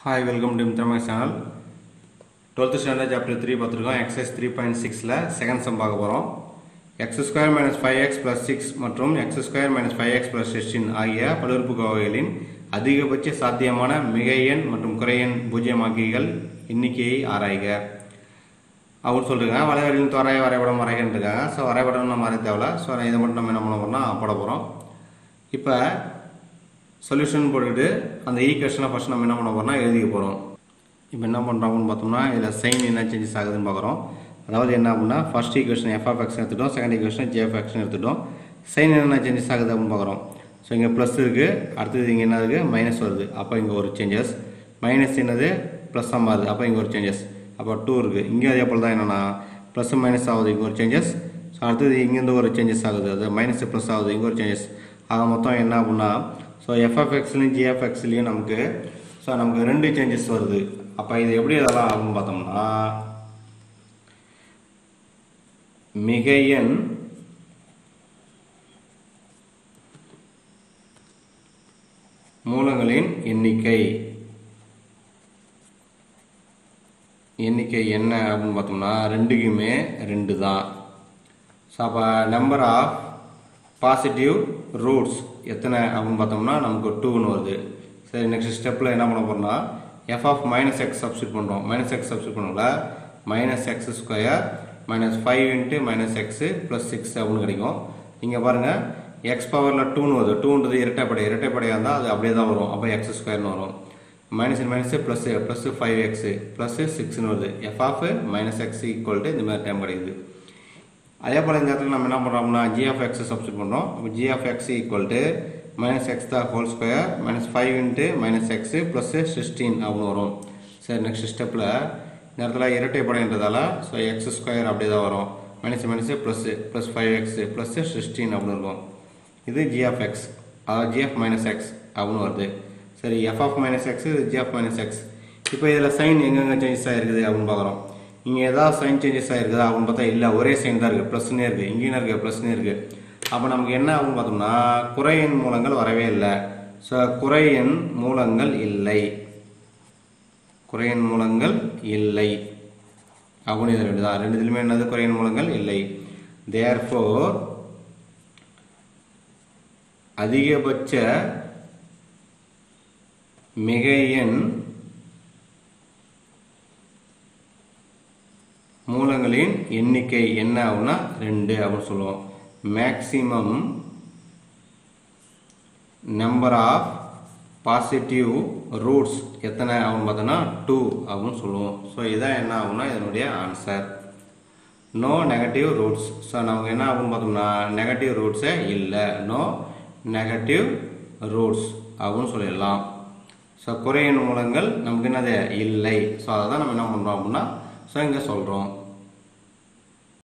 hi welcome to Mithrama channel twelfth standard chapter three பார்த்துருக்கோம் exercise three point சிக்ஸில் second sum பார்க்க போகிறோம் x square minus five x plus six மற்றும் x square minus five x plus sixteen ஆகிய பல்லுறுப்புக்கோவைகளின் அதிகபட்ச சாத்தியமான மிக எண் மற்றும் குறையெண் பூஜ்ஜியமாக்கிகள் எண்ணிக்கையை ஆராய்க அப்படின்னு சொல்லிருக்காங்க வளைவரின் தோராய வரைபடம் வரைகன்னு இருக்காங்க ஸோ வரைபடம் நம்ம வரைய தேவையில்ல ஸோ இதை மட்டும் நம்ம என்ன பண்ண போறோம்னா போட போகிறோம் இப்போ சொல்யூஷன் போட்டுக்கிட்டு அந்த ஈக்குவேஷனை ஃபஸ்ட் நம்ம என்ன பண்ண போறோம்னா எழுதிக்க போகிறோம் இப்போ என்ன பண்ணுறோம்னு பார்த்தோம்னா இதில் சைன் என்ன சேஞ்சஸ் ஆகுதுன்னு பார்க்குறோம் அதாவது என்ன அப்படின்னா first equation f of x எடுத்துட்டோம் செகண்ட் ஈக்குவேஷன் ஜே ஆஃப் எக்ஸ்னு எடுத்துட்டோம் சைன் என்ன சேஞ்சஸ் ஆகுது அப்படின்னு பார்க்குறோம் ஸோ இங்கே ப்ளஸ் இருக்குது அடுத்தது இங்கே என்ன இருக்குது மைனஸ் வருது அப்போ இங்கே ஒரு சேஞ்சஸ் மைனஸ் என்னது ப்ளஸ் மாறுது அப்போ இங்கே ஒரு சேஞ்சஸ் அப்போ டூ இருக்குது இங்கே அதே போல் தான் என்னென்னா ப்ளஸ் மைனஸ் ஆகுது இங்கே ஒரு சேஞ்சஸ் ஸோ அடுத்தது இங்கேருந்து ஒரு சேஞ்சஸ் ஆகுது அது மைனஸ் ப்ளஸ் ஆகுது இங்கே ஒரு சேஞ்சஸ் ஆக மொத்தம் என்ன அப்படின்னா ஸோ எஃப்எஃப்எக்ஸ்லையும் ஜிஎஃப்எக்ஸ்லையும் நமக்கு ஸோ நமக்கு ரெண்டு சேஞ்சஸ் வருது அப்போ இது எப்படி இதெல்லாம் ஆகும்னு பார்த்தோம்னா மிக எண் மூலங்களின் எண்ணிக்கை எண்ணிக்கை என்ன அப்படின்னு பார்த்தோம்னா ரெண்டுக்குமே ரெண்டு தான் ஸோ அப்போ நம்பர் ஆஃப் பாசிட்டிவ் ரூட்ஸ் எத்தனை அப்படின்னு பார்த்தோம்னா நமக்கு டூன்னு வருது சரி நெக்ஸ்ட் ஸ்டெப்பில் என்ன பண்ண போகிறோம்னா f of minus x substitute பண்ணுறோம் மைனஸ் எக்ஸ் சப்ஸ்டியூட் பண்ணல minus x square minus five into minus x plus six அப்படின்னு கிடைக்கும் இங்கே பாருங்கள் எக்ஸ் பவரில் டூன்னு வருது டூன்றது இரட்டைப்படை இரட்டைப்படையாக இருந்தால் அது அப்படியே தான் வரும் அப்போ எக்ஸ் ஸ்கொயர்னு வரும் minus minus plus plus five x plus சிக்ஸ்னு வருது f of minus x equal to இந்த மாதிரி டைம் கிடைக்குது அதே போல் இந்த இடத்துல நம்ம என்ன பண்ணுறோம்னா ஜி ஆஃப் எக்ஸ் சப்ஸ்டியூட் பண்ணுறோம் அப்போ g of x equal to minus x தான் whole square minus five into minus x plus sixteen அப்படின்னு வரும் சரி நெக்ஸ்ட் ஸ்டெப்பில் இந்த இடத்துல இரட்டைப்படைன்றதால ஸோ எக்ஸ் ஸ்கொயர் அப்படியே தான் வரும் minus minus plus plus five x plus sixteen அப்படின்னு இருக்கும் இது ஜி ஆஃப் எக்ஸ் அதாவது ஜி ஆஃப் மைனஸ் எக்ஸ் அப்படின்னு வருது சரி எஃப் ஆஃப் மைனஸ் எக்ஸ் இது ஜி ஆஃப் மைனஸ் எக்ஸ் இப்போ இதில் சைன் எங்கெங்கே சேஞ்சஸ் ஆகிருக்குது அப்படின்னு பார்க்குறோம் இங்கே ஏதாவது சைன் சேஞ்சஸ் ஆகிருக்குதா அப்படின்னு பார்த்தா இல்லை ஒரே சைன் தான் இருக்குது ப்ளஸ்னே இருக்குது இங்கேயும் இருக்குது ப்ளஸ்னே இருக்குது அப்போ நமக்கு என்ன ஆகும் பார்த்தோம்னா குறையெண் மூலங்கள் வரவே இல்லை ஸோ குறையெண் மூலங்கள் இல்லை குறையெண் மூலங்கள் இல்லை அப்படின்னு இது ரெண்டு தான் ரெண்டுத்துலையுமே என்னது குறையெண் மூலங்கள் இல்லை தேர்ஃபோர் அதிகபட்ச மிக எண் மூலங்களின் எண்ணிக்கை என்ன ஆகும்னா ரெண்டு அப்படின்னு சொல்லுவோம் maximum number of positive roots எத்தனை ஆகும் பார்த்தோன்னா டூ அப்படின்னு சொல்லுவோம் ஸோ இதான் என்ன ஆகும்னா இதனுடைய answer no negative roots so நமக்கு என்ன ஆகும் பார்த்தோம்னா நெகட்டிவ் ரூட்ஸே இல்லை நோ நெகட்டிவ் ரூட்ஸ் அப்படின்னு சொல்லிடலாம் ஸோ குறையின் மூலங்கள் நமக்கு என்னது இல்லை ஸோ அதை தான் நம்ம என்ன பண்ணுறோம் அப்படின்னா ஸோ இங்கே சொல்கிறோம்